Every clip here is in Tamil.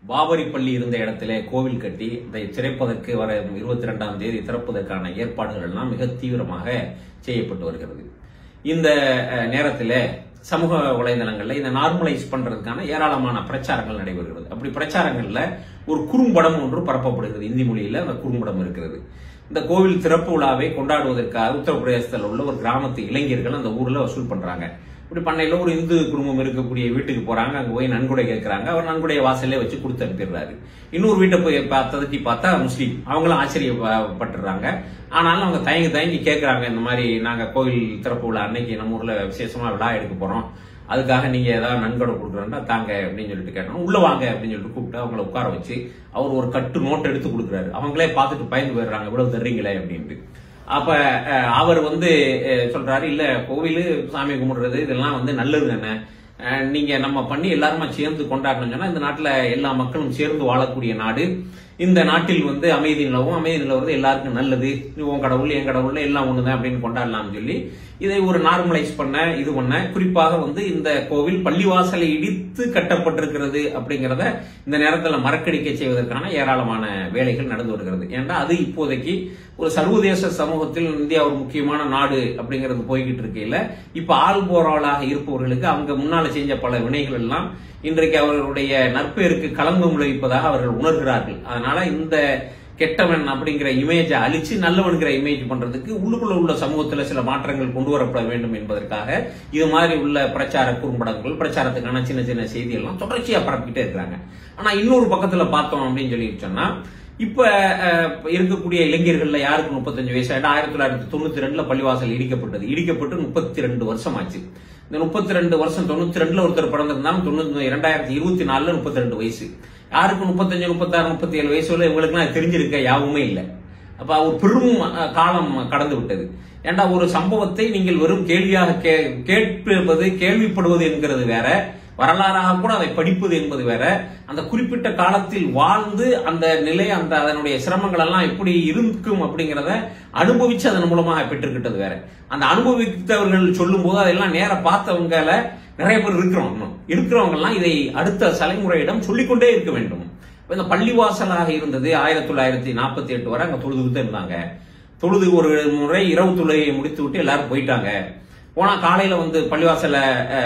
பாபரி பள்ளி இருந்த இடத்திலே கோவில் கட்டி இதை திறப்பதற்கு வர இருபத்தி ரெண்டாம் தேதி திறப்பதற்கான ஏற்பாடுகள் எல்லாம் மிக தீவிரமாக செய்யப்பட்டு வருகிறது இந்த அஹ், நேரத்தில் சமூக வலைதளங்கள்ல இதை நார்மலைஸ் பண்றதுக்கான ஏராளமான பிரச்சாரங்கள் நடைபெறுகிறது அப்படி பிரச்சாரங்கள்ல ஒரு குறும்படம் ஒன்று பரப்பப்படுகிறது இந்தி மொழியில அந்த குறும்படம் இருக்கிறது இந்த கோவில் திறப்பு விழாவை கொண்டாடுவதற்காக உத்தரப்பிரதேசத்தில் உள்ள ஒரு கிராமத்து இளைஞர்கள் அந்த ஊர்ல வசூல் பண்றாங்க இப்படி பண்ணையில ஒரு இந்து குடும்பம் இருக்கக்கூடிய வீட்டுக்கு போறாங்க அங்க போய் நன்கொடை கேட்கறாங்க அவர் நன்கொடைய வாசல்லே வச்சு கொடுத்து அனுப்பிடுறாரு இன்னொரு வீட்டை போய் பார்த்ததுக்கு பார்த்தா முஸ்லீம் அவங்களும் ஆச்சரியப்பட்டுறாங்க ஆனாலும் அவங்க தயங்கி தயங்கி கேட்கறாங்க இந்த மாதிரி நாங்க கோவில் திறப்பு விழா அன்னைக்கு நம்ம ஊர்ல விசேஷமா விழா எடுக்க போறோம் அதுக்காக நீங்க ஏதாவது நன்கொடை கொடுக்குறா தாங்க அப்படின்னு சொல்லிட்டு கேட்டோம் உள்ள வாங்க அப்படின்னு சொல்லிட்டு கூப்பிட்டு அவங்கள உட்கார வச்சு அவர் ஒரு கட்டு நோட் எடுத்து கொடுக்குறாரு அவங்களே பார்த்துட்டு பயந்து போயிடுறாங்க இவ்வளவு தர்றீங்களே அப்படின்ட்டு அப்ப அஹ், அவர் வந்து அஹ், சொல்றாரு இல்ல கோவில் சாமி கும்பிடுறது இதெல்லாம் வந்து நல்லது தானே அஹ், நீங்க நம்ம பண்ணி எல்லாருமா சேர்ந்து கொண்டாடணும் சொன்னா இந்த நாட்டுல எல்லா மக்களும் சேர்ந்து வாழக்கூடிய நாடு இந்த நாட்டில் வந்து அமைதி நிலவும் அமைதி நிலவுறது எல்லாருக்கும் நல்லது உன் கடவுள் என் கடவுள் எல்லாம் ஒண்ணுதான் அப்படின்னு கொண்டாடலாம்னு சொல்லி இதை ஒரு நார்மலைஸ் பண்ண இது பண்ண குறிப்பாக வந்து இந்த கோவில் பள்ளிவாசலை இடித்து கட்டப்பட்டிருக்கிறது அப்படிங்கறத இந்த நேரத்துல மறக்கடிக்க செய்வதற்கான ஏராளமான வேலைகள் நடந்து வருகிறது ஏன்னா அது இப்போதைக்கு ஒரு சர்வதேச சமூகத்தில் இந்தியா ஒரு முக்கியமான நாடு அப்படிங்கிறது போய்கிட்டு இருக்கையில இப்ப ஆள்போராளாக இருப்பவர்களுக்கு அவங்க முன்னால செஞ்ச பல வினைகள் எல்லாம் இன்றைக்கு அவர்களுடைய நற்பெயருக்கு களங்கம் விளைவிப்பதாக அவர்கள் உணர்கிறார்கள் அதனால இந்த கெட்டவன் அப்படிங்கிற இமேஜை அழிச்சு நல்லவன்கிற இமேஜ் பண்றதுக்கு உள்ளுக்குள்ள உள்ள சமூகத்துல சில மாற்றங்கள் கொண்டு வரப்பட வேண்டும் என்பதற்காக இது மாதிரி உள்ள பிரச்சார குறும்படங்கள் பிரச்சாரத்துக்கான சின்ன சின்ன செய்தியெல்லாம் தொடர்ச்சியா பரப்பிக்கிட்டே இருக்கிறாங்க ஆனா இன்னொரு பக்கத்துல பார்த்தோம் அப்படின்னு சொல்லி சொன்னா இப்ப அஹ், இருக்கக்கூடிய இளைஞர்கள்ல யாருக்கு முப்பத்தஞ்சு வயசு ஆயிடும் ஆயிரத்தி தொள்ளாயிரத்தி தொண்ணூத்தி ரெண்டுல பள்ளிவாசல் இடிக்கப்பட்டது இடிக்கப்பட்டு முப்பத்தி ரெண்டு வருஷம் ஆச்சு இந்த முப்பத்தி ரெண்டு வருஷம் தொண்ணூத்தி ரெண்டுல ஒருத்தர் பிறந்திருந்தாலும் தொண்ணூத்தி இரண்டாயிரத்தி இருபத்தி நாலுல முப்பத்தி ரெண்டு வயசு யாருக்கு முப்பத்தஞ்சு முப்பத்தாறு முப்பத்தி ஏழு வயசுல இவங்களுக்கு தெரிஞ்சிருக்க யாவுமே இல்லை அப்ப ஒரு பெரும் அஹ், காலம் கடந்து விட்டது ஏண்டா ஒரு சம்பவத்தை நீங்கள் வெறும் கேள்வியாக கே- கேட்பது கேள்விப்படுவது என்கிறது வேற வரலாறாக கூட அதை படிப்பது என்பது வேற அந்த குறிப்பிட்ட காலத்தில் வாழ்ந்து அந்த நிலை அந்த அதனுடைய சிரமங்கள் எல்லாம் எப்படி இருக்கும் அப்படிங்கறத அனுபவிச்சு அதன் மூலமாக பெற்றுக்கிட்டது வேற அந்த அனுபவித்தவர்கள் சொல்லும் போது அதெல்லாம் நேர பார்த்தவங்கள நிறைய பேர் இருக்கிறோம் இன்னும் இருக்கிறவங்க எல்லாம் இதை அடுத்த தலைமுறையிடம் சொல்லிக்கொண்டே இருக்க வேண்டும் இப்ப இந்த பள்ளிவாசலாக இருந்தது ஆயிரத்தி தொள்ளாயிரத்தி நாற்பத்தி எட்டு வரை அங்க தொழுதுகிட்டு இருந்தாங்க தொழுது ஒரு முறை இரவு தொழுகையை முடித்து விட்டு எல்லாரும் போயிட்டாங்க போனா காலையில வந்து பள்ளிவாசல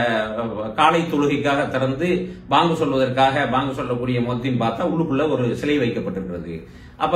அஹ், காலை தொழுகைக்காக திறந்து பாங்கு சொல்வதற்காக பாங்கு சொல்லக்கூடிய மொத்தின்னு பார்த்தா உள்ளுக்குள்ள ஒரு சிலை வைக்கப்பட்டிருக்கிறது அப்ப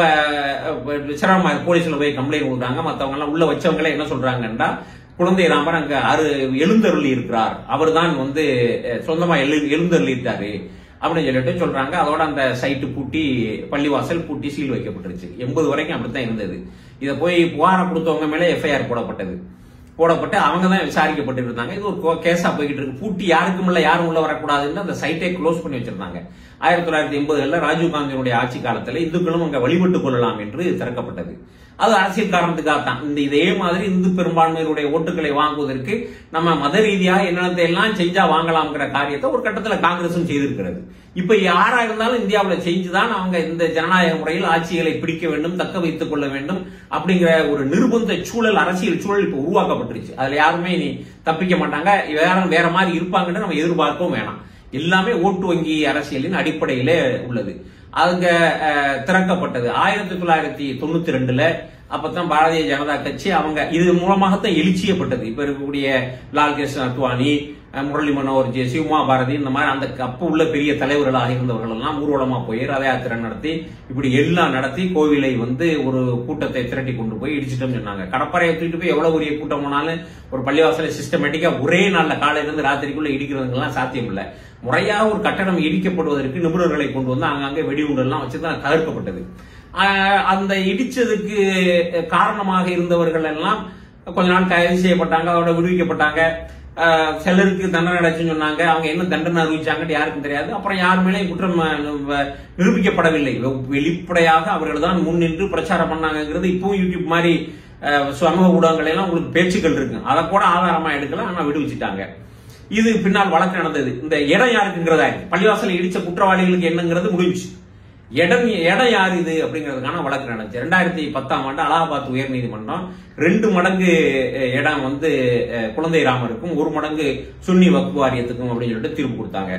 அஹ், சிரமமா போலீஸ்ல போய் கம்ப்ளைண்ட் கொடுத்தாங்க மத்தவங்க எல்லாம் உள்ள வச்சவங்களே என்ன சொல்றாங்கன்னா குழந்தை ராமர் அங்க அரு எழுந்தருளி இருக்கிறார் அவர்தான் வந்து அஹ், சொந்தமா எழு எழுந்தருளி இருக்காரு அப்படின்னு சொல்லிட்டு சொல்றாங்க அதோட அந்த சைட்டு பூட்டி பள்ளிவாசல் பூட்டி சீல் வைக்கப்பட்டுருச்சு எண்பது வரைக்கும் அப்படித்தான் இருந்தது இதை போய் புகாரை கொடுத்தவங்க மேலே எஃப்ஐஆர் போடப்பட்டது போடப்பட்டு அவங்க தான் விசாரிக்கப்பட்டு இருந்தாங்க இது ஒரு கோ- கேஸா போய்கிட்டு இருக்கு பூட்டி யாருக்கும் இல்ல யாரும் உள்ள வரக்கூடாதுன்னு அந்த சைட்டை க்ளோஸ் பண்ணி வச்சிருந்தாங்க ஆயிரத்தி தொள்ளாயிரத்தி எண்பதுல ராஜீவ் காந்தியினுடைய ஆட்சி காலத்துல இந்துக்களும் அங்க வழிபட்டுக் கொள்ளலாம் என்று திறக்கப்பட்டது அது அரசியல் காரணத்துக்காக தான் இந்த இதே மாதிரி இந்து பெரும்பான்மையினுடைய ஓட்டுகளை வாங்குவதற்கு நம்ம மத ரீதியா என்னென்னத்தை எல்லாம் செஞ்சா வாங்கலாம்ங்கிற காரியத்தை ஒரு கட்டத்துல காங்கிரசும் செய்திருக்கிறது இப்ப யாரா இருந்தாலும் இந்தியாவுல செஞ்சுதான் அவங்க இந்த ஜனநாயக முறையில் ஆட்சிகளை பிடிக்க வேண்டும் தக்க வைத்துக் கொள்ள வேண்டும் அப்படிங்கிற ஒரு நிர்பந்த சூழல் அரசியல் சூழல் இப்ப உருவாக்கப்பட்டுருச்சு அதுல யாருமே நீ தப்பிக்க மாட்டாங்க வேற வேற மாதிரி இருப்பாங்கன்னு நம்ம எதிர்பார்க்கவும் வேணாம் எல்லாமே ஓட்டு வங்கி அரசியலின் அடிப்படையிலே உள்ளது அங்க அஹ், திறக்கப்பட்டது ஆயிரத்தி தொள்ளாயிரத்தி தொண்ணூத்தி ரெண்டுல அப்பதான் பாரதிய ஜனதா கட்சி அவங்க இது மூலமாகத்தான் எழுச்சியப்பட்டது இப்ப இருக்கக்கூடிய லால் கிருஷ்ண அத்வானி அஹ், முரளி மனோகர் ஜே சிவமா பாரதி இந்த மாதிரி அந்த அப்ப உள்ள பெரிய தலைவர்களாக இருந்தவர்கள் எல்லாம் ஊர்வலமா போய் ரத யாத்திரை நடத்தி இப்படி எல்லாம் நடத்தி கோவிலை வந்து ஒரு கூட்டத்தை திரட்டி கொண்டு போய் இடிச்சிட்டோம்னு சொன்னாங்க கடப்பறையை தூக்கிட்டு போய் எவ்வளவு பெரிய கூட்டம் போனாலும் ஒரு பள்ளிவாசலை சிஸ்டமேட்டிக்கா ஒரே நாள்ல காலையில இருந்து ராத்திரிக்குள்ள இடிக்கிறதுங்கெல்லாம் சாத்தியம் இல்லை முறையாக ஒரு கட்டடம் இடிக்கப்படுவதற்கு நிபுணர்களை கொண்டு வந்து அங்கங்கே வெடிகுண்டெல்லாம் வச்சு தான் தவிர்க்கப்பட்டது ஆஹ் அந்த இடிச்சதுக்கு காரணமாக இருந்தவர்கள் எல்லாம் கொஞ்ச நாள் கைது செய்யப்பட்டாங்க அதோட விடுவிக்கப்பட்டாங்க ஆஹ் சிலருக்கு தண்டனை அடைச்சுன்னு சொன்னாங்க அவங்க என்ன தண்டனை அறிவிச்சாங்கன்னு யாருக்கும் தெரியாது அப்புறம் யார் மேலேயும் குற்றம் அஹ், நிரூபிக்கப்படவில்லை வெ- வெளிப்படையாக அவர்கள் தான் முன் நின்று பிரச்சாரம் பண்ணாங்கிறது இப்பவும் யூடியூப் மாதிரி அஹ், சமூக ஊடகங்கள் எல்லாம் உங்களுக்கு பேச்சுக்கள் இருக்கு அதை கூட ஆதாரமா எடுக்கலாம் ஆனா விடுவிச்சிட்டாங்க இது பின்னால் வழக்கு நடந்தது இந்த இடம் யாருக்குங்கிறதா இருக்கு. பள்ளிவாசலை இடிச்ச குற்றவாளிகளுக்கு என்னங்கிறது முடிஞ்சு இடம் இடம் யார் இது அப்படிங்கிறதுக்கான வழக்கு நடந்துச்சு ரெண்டாயிரத்தி பத்தாம் ஆண்டு அலகாபாத் உயர்நீதிமன்றம் ரெண்டு மடங்கு அஹ், இடம் வந்து அஹ், குழந்தை ராமருக்கும் ஒரு மடங்கு சுன்னி வக்ஃப் வாரியத்துக்கும் அப்படின்னு சொல்லிட்டு தீர்ப்பு கொடுத்தாங்க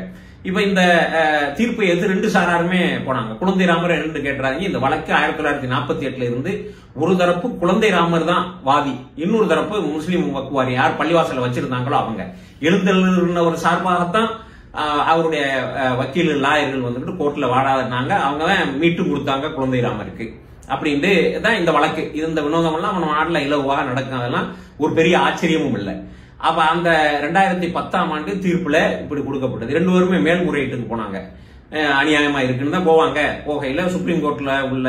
இப்ப இந்த அஹ், தீர்ப்பை எதிர்த்து ரெண்டு சாராருமே போனாங்க குழந்தை ராமர் ரெண்டு கேட்டுறாங்க இந்த வழக்கு ஆயிரத்தி தொள்ளாயிரத்தி நாற்பத்தி எட்டுல இருந்து ஒரு தரப்பு குழந்தை ராமர் தான் வாதி இன்னொரு தரப்பு முஸ்லீம் வக்குவாரி யார் பள்ளிவாசல வச்சிருந்தாங்களோ அவங்க எழுந்தருளவர் சார்பாகத்தான் ஆஹ், அவருடைய ஆஹ், வக்கீல் லாயர்கள் வந்துட்டு கோர்ட்ல வாடாடினாங்க அவங்க தான் மீட்டு கொடுத்தாங்க குழந்தை ராமருக்கு அப்படின்ட்டு தான் இந்த வழக்கு இது இந்த வினோதம் எல்லாம் நம்ம நாட்டுல இலவாக நடக்கும் அதெல்லாம் ஒரு பெரிய ஆச்சரியமும் இல்லை அப்ப அந்த ரெண்டாயிரத்தி பத்தாம் ஆண்டு தீர்ப்புல இப்படி கொடுக்கப்பட்டது ரெண்டு பேருமே மேல்முறையீட்டுக்கு போனாங்க அஹ் அநியாயமா இருக்குன்னு தான் போவாங்க போகையில சுப்ரீம் கோர்ட்ல உள்ள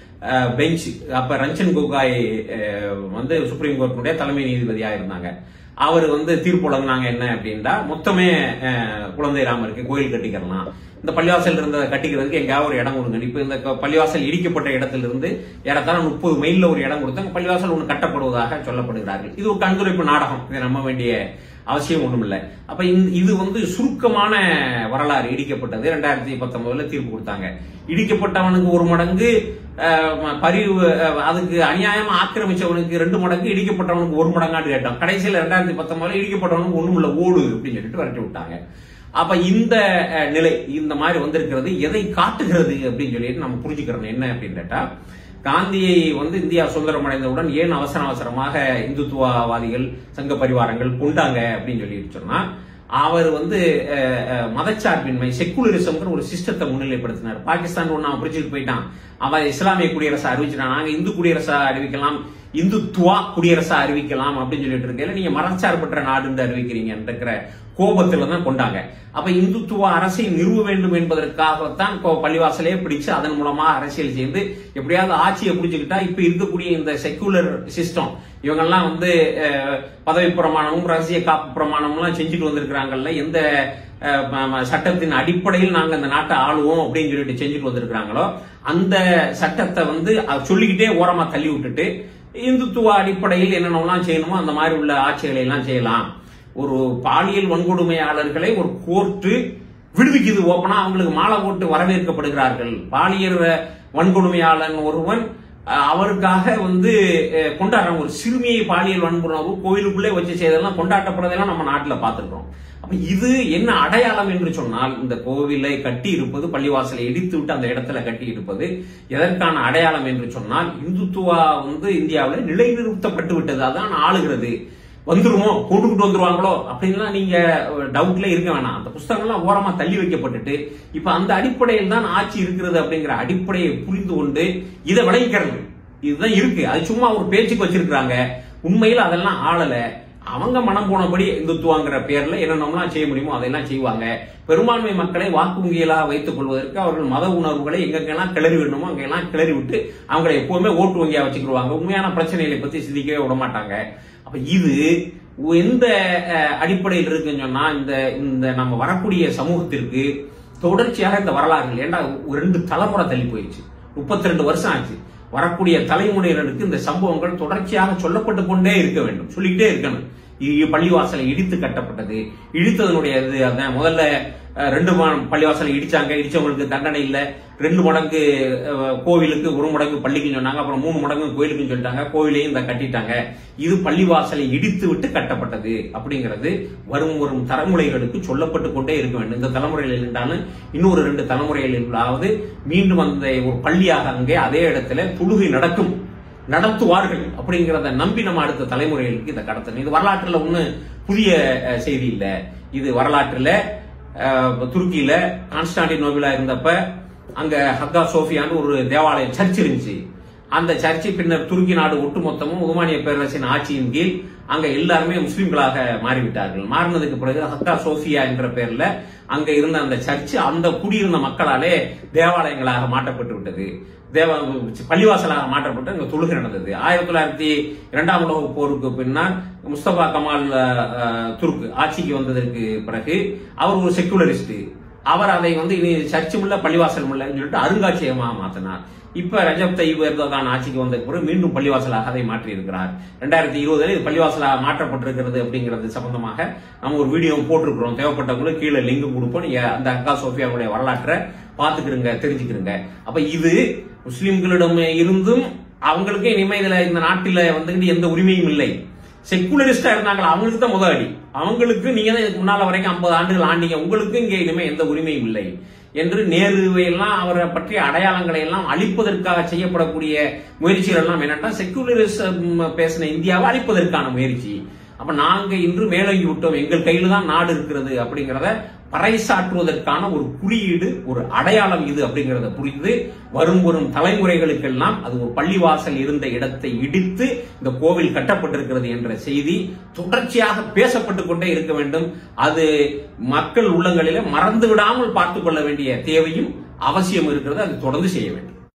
பெஞ்ச் அப்ப ரஞ்சன் கோகாய் அஹ், வந்து சுப்ரீம் கோர்ட்டினுடைய தலைமை நீதிபதியா இருந்தாங்க அவர் வந்து தீர்ப்பு வழங்கினாங்க என்ன அப்படின்னா மொத்தமே அஹ், குழந்தை ராமருக்கு கோயில் கட்டிக்கிறலாம் இந்த பள்ளிவாசல் இருந்ததை கட்டிக்கிறதுக்கு எங்கேயாவது ஒரு இடம் கொடுங்க இப்ப இந்த க- பள்ளிவாசல் இடிக்கப்பட்ட இடத்துல இருந்து ஏறத்தாழ முப்பது மைல்ல ஒரு இடம் கொடுத்து அங்க பள்ளிவாசல் ஒன்று கட்டப்படுவதாக சொல்லப்படுகிறார்கள் இது ஒரு கண்துடைப்பு நாடகம் இதை நம்ப வேண்டிய அவசியம் ஒண்ணும் இல்லை அப்ப இந்த- இது வந்து சுருக்கமான வரலாறு இடிக்கப்பட்டது ரெண்டாயிரத்தி பத்தொன்பதுல தீர்ப்பு கொடுத்தாங்க இடிக்கப்பட்டவனுக்கு ஒரு மடங்கு அஹ், பரிவு அஹ், அதுக்கு அநியாயமா ஆக்கிரமிச்சவனுக்கு ரெண்டு மடங்கு இடிக்கப்பட்டவனுக்கு ஒரு மடங்காண்டு கேட்டான் கடைசியில ரெண்டாயிரத்தி பத்தொன்பதுல இடிக்கப்பட்டவனுக்கு ஒண்ணும் இல்ல ஓடு அப்படின்னு சொல்லிட்டு விரட்டி விட்டாங்க அப்ப இந்த அஹ், நிலை இந்த மாதிரி வந்திருக்கிறது எதை காட்டுகிறது அப்படின்னு சொல்லிட்டு நம்ம புரிஞ்சுக்கிறோம் என்ன அப்படின்னு கேட்டா காந்தியை வந்து இந்தியா சுதந்திரம் அடைந்தவுடன் ஏன் அவசர அவசரமாக இந்துத்துவவாதிகள் சங்க பரிவாரங்கள் கொண்டாங்க அப்படின்னு சொல்லிட்டு சொன்னா அவர் வந்து அஹ், அஹ், மதச்சார்பின்மை செக்குலரிசம்ங்கிற ஒரு சிஸ்டத்தை முன்னிலைப்படுத்தினார் பாகிஸ்தான் ஒன்னு அவன் பிடிச்சிட்டு போயிட்டான் அவன் இஸ்லாமிய குடியரசா அறிவிச்சிட்டான் நாங்க இந்து குடியரசா அறிவிக்கலாம் இந்துத்துவா குடியரசா அறிவிக்கலாம் அப்படின்னு சொல்லிட்டு இருக்கையில நீங்க மதச்சார்பற்ற நாடுன்னு அறிவிக்கிறீங்கன்ற கோபத்துல தான் கொண்டாங்க அப்ப இந்துத்துவ அரசை நிறுவ வேண்டும் என்பதற்காகத்தான் கோ- பள்ளிவாசலே பிடிச்சு அதன் மூலமா அரசியல் செய்து எப்படியாவது ஆட்சியை பிடிச்சுக்கிட்டா இப்ப இருக்கக்கூடிய இந்த செக்குலர் சிஸ்டம் இவங்கெல்லாம் வந்து அஹ், பதவி பிரமாணமும் ரகசிய காப்பு பிரமாணம்லாம் செஞ்சுட்டு வந்திருக்கிறாங்கல்ல எந்த அஹ், ம- ம- சட்டத்தின் அடிப்படையில் நாங்க இந்த நாட்டை ஆளுவோம் அப்படின்னு சொல்லிட்டு செஞ்சுட்டு வந்திருக்கிறாங்களோ அந்த சட்டத்தை வந்து அது சொல்லிக்கிட்டே ஓரமா தள்ளி விட்டுட்டு இந்துத்துவ அடிப்படையில் என்னென்னலாம் செய்யணுமோ அந்த மாதிரி உள்ள ஆட்சிகளை எல்லாம் செய்யலாம் ஒரு பாலியல் வன்கொடுமையாளர்களை ஒரு கோர்ட்டு விடுவிக்குது ஓப்பனா அவங்களுக்கு மாலை போட்டு வரவேற்கப்படுகிறார்கள் பாலியல் வன்கொடுமையாளன் ஒருவன் அஹ், அவருக்காக வந்து அஹ், கொண்டாடுறாங்க ஒரு சிறுமியை பாலியல் வன்புணர்வு கோயிலுக்குள்ளே வச்சு செய்ததெல்லாம் கொண்டாட்டப்படுறதெல்லாம் நம்ம நாட்டில் பார்த்திருக்கிறோம் அப்ப இது என்ன அடையாளம் என்று சொன்னால் இந்த கோவிலை கட்டி இருப்பது பள்ளிவாசலை இடித்து விட்டு அந்த இடத்துல கட்டி இருப்பது எதற்கான அடையாளம் என்று சொன்னால் இந்துத்துவா வந்து இந்தியாவில் நிலைநிறுத்தப்பட்டு விட்டது அதான் ஆளுகிறது வந்துருமோ கொண்டுகிட்டு வந்துருவாங்களோ அப்படின்லாம் நீங்க டவுட்ல இருக்க வேணாம் அந்த புஸ்தகங்கள்லாம் ஓரமா தள்ளி வைக்கப்பட்டுட்டு இப்ப அந்த அடிப்படையில் தான் ஆட்சி இருக்கிறது அப்படிங்கிற அடிப்படையை புரிந்து கொண்டு இதை விளைவிக்கிறது இதுதான் இருக்கு அது சும்மா ஒரு பேச்சுக்கு வச்சிருக்காங்க உண்மையில் அதெல்லாம் ஆளல அவங்க மனம் போனபடி இந்துத்துவாங்கிற பேர்ல என்னென்னலாம் செய்ய முடியுமோ அதெல்லாம் செய்வாங்க பெரும்பான்மை மக்களை வாக்கு வங்கிகளாக வைத்துக் கொள்வதற்கு அவர்கள் மத உணர்வுகளை எங்கெங்கெல்லாம் கிளறி விடணுமோ அங்கெல்லாம் கிளறி விட்டு அவங்களை எப்பவுமே ஓட்டு வங்கியா வச்சுக்கிடுவாங்க உண்மையான பிரச்சனைகளை பத்தி சிந்திக்கவே விட மாட்டாங்க அப்ப இது எந்த அஹ், அடிப்படையில் இருக்குன்னு சொன்னா இந்த இந்த நம்ம வரக்கூடிய சமூகத்திற்கு தொடர்ச்சியாக இந்த வரலாறுகள் ஏன்டா ஒரு ரெண்டு தலைமுறை தள்ளி போயிடுச்சு முப்பத்தி ரெண்டு வருஷம் ஆச்சு வரக்கூடிய தலைமுறையினருக்கு இந்த சம்பவங்கள் தொடர்ச்சியாக சொல்லப்பட்டு கொண்டே இருக்க வேண்டும் சொல்லிக்கிட்டே இருக்கணும் இ- பள்ளிவாசலை இடித்து கட்டப்பட்டது இடித்ததனுடைய இது அதான் முதல்ல அஹ், ரெண்டு ம- பள்ளிவாசலை இடிச்சாங்க இடிச்சவங்களுக்கு தண்டனை இல்ல ரெண்டு மடங்கு அஹ், கோவிலுக்கு ஒரு மடங்கு பள்ளிக்குன்னு சொன்னாங்க அப்புறம் மூணு மடங்கு கோயிலுக்குன்னு சொல்லிட்டாங்க கோவிலையும் இந்த கட்டிட்டாங்க இது பள்ளிவாசலை இடித்து விட்டு கட்டப்பட்டது அப்படிங்கிறது வரும் வரும் தலைமுறைகளுக்கு சொல்லப்பட்டு கொண்டே இருக்க வேண்டும் இந்த தலைமுறையில் இருந்தாலும் இன்னொரு ரெண்டு தலைமுறைகளிலாவது மீண்டும் அந்த ஒரு பள்ளியாக அங்கே அதே இடத்துல தொழுகை நடக்கும் நடத்துவார்கள் அப்படிங்கிறத நம்பி நம்ம அடுத்த தலைமுறைகளுக்கு இதை கடத்தணும் இது வரலாற்றுல ஒண்ணு புதிய அஹ், செய்தி இல்ல இது வரலாற்றுல அஹ், துருக்கியில கான்ஸ்டாண்டினோபிளா இருந்தப்ப அங்க ஹக்கா சோஃபியான்னு ஒரு தேவாலயம் சர்ச் இருந்துச்சு அந்த சர்ச்சை பின்னர் துருக்கி நாடு ஒட்டுமொத்தமும் உதுமானிய பேரரசின் ஆட்சியின் கீழ் அங்க எல்லாருமே முஸ்லிம்களாக மாறிவிட்டார்கள் மாறினதுக்கு பிறகு ஹக்கா சோஃபியா என்ற பெயர்ல அங்க இருந்த அந்த சர்ச் அந்த குடியிருந்த மக்களாலே தேவாலயங்களாக மாற்றப்பட்டு விட்டது தேவ பள்ளிவாசலாக மாற்றப்பட்டு அங்க தொழுகை நடந்தது ஆயிரத்தி தொள்ளாயிரத்தி இரண்டாம் உலக போருக்கு பின்னால் முஸ்தபா கமால் அஹ், அஹ், துருக்கு ஆட்சிக்கு வந்ததற்கு பிறகு அவர் ஒரு செக்குலரிஸ்ட் அவர் அதை வந்து இனி சர்ச்சும் இல்ல பள்ளிவாசலும் இல்லைன்னு சொல்லிட்டு அருங்காட்சியகமாக மாத்தினார் இப்ப ரஜப் தைப் எர்தோகான் ஆட்சிக்கு வந்த பிறகு மீண்டும் பள்ளிவாசலாக அதை மாற்றி இருக்கிறார் ரெண்டாயிரத்தி இருபதுல இது பள்ளிவாசலாக மாற்றப்பட்டிருக்கிறது அப்படிங்கிறது சம்பந்தமாக நம்ம ஒரு வீடியோ போட்டிருக்கிறோம் தேவைப்பட்டவங்களுக்கு கீழே லிங்க் கொடுப்போம் நீங்க அந்த அக்கா சோஃபியாவுடைய வரலாற்றை பாத்துக்கிறங்க தெரிஞ்சுக்கிறங்க அப்ப இது முஸ்லிம்களிடம் இருந்தும் அவங்களுக்கே இனிமே இதுல இந்த நாட்டில வந்துகிட்டு எந்த உரிமையும் இல்லை செக்குலரிஸ்டா இருந்தாங்களா அவங்களுக்கு தான் முத அடி அவங்களுக்கு நீங்க தான் இதுக்கு முன்னால வரைக்கும் ஐம்பது ஆண்டுகள் ஆண்டீங்க உங்களுக்கு இங்கே இனிமே எந்த உரிமையும் இல்லை என்று நேருவை எல்லாம் அவரை பற்றிய அடையாளங்களை எல்லாம் அழிப்பதற்காக செய்யப்படக்கூடிய முயற்சிகள் எல்லாம் என்னன்னா செக்குலரிசம் பேசின இந்தியாவை அழிப்பதற்கான முயற்சி அப்ப நாங்க இன்று மேலோங்கி விட்டோம் எங்கள் கையில தான் நாடு இருக்கிறது அப்படிங்கறத பறைசாற்றுவதற்கான ஒரு குறியீடு ஒரு அடையாளம் இது அப்படிங்கறத புரிந்து வரும் வரும் தலைமுறைகளுக்கெல்லாம் அது ஒரு பள்ளிவாசல் இருந்த இடத்தை இடித்து இந்த கோவில் கட்டப்பட்டிருக்கிறது என்ற செய்தி தொடர்ச்சியாக பேசப்பட்டு கொண்டே இருக்க வேண்டும் அது மக்கள் உள்ளங்களிலே மறந்து விடாமல் பார்த்துக் கொள்ள வேண்டிய தேவையும் அவசியம் இருக்கிறது அது தொடர்ந்து செய்ய வேண்டும்